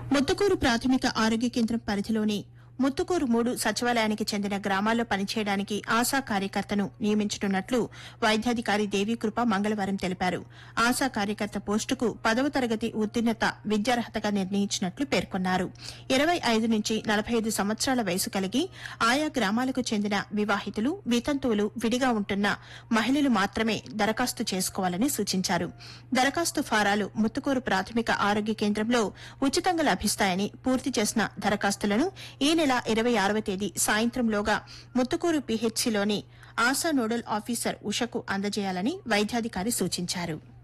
ముత్తుకూరు ప్రాథమిక ఆరోగ్య కేంద్రం పరిధిలోని ముత్తుకూరు మూడు సచివాలయానికి చెందిన గ్రామాల్లో పనిచేయడానికి ఆశా కార్యకర్తను నియమించనున్నట్లు వైద్యాధికారి దేవీకృప మంగళవారం తెలిపారు ఆశా కార్యకర్త పోస్టుకు పదవ తరగతి ఉత్తీర్ణత విద్యార్హతగా నిర్ణయించినట్లు పేర్కొన్నారు ఇరవై ఐదు నుంచి నలభై ఐదు సంవత్సరాల వయసు కలిగి ఆయా గ్రామాలకు చెందిన వివాహితులు వితంతువులు విడిగా ఉంటున్న మహిళలు మాత్రమే దరఖాస్తు చేసుకోవాలని సూచించారు దరఖాస్తు ఫారాలు ముత్తుకూరు ప్రాథమిక ఆరోగ్య కేంద్రంలో ఉచితంగా లభిస్తాయని పూర్తి చేసిన దరఖాస్తులను ఈ నెల ఇరవై ఆరవ తేదీ సాయంత్రంలోగా ముత్తుకూరు పీహెచ్సీలోని ఆశా నోడల్ ఆఫీసర్ ఉషకు అందజేయాలని వైద్యాధికారి సూచించారు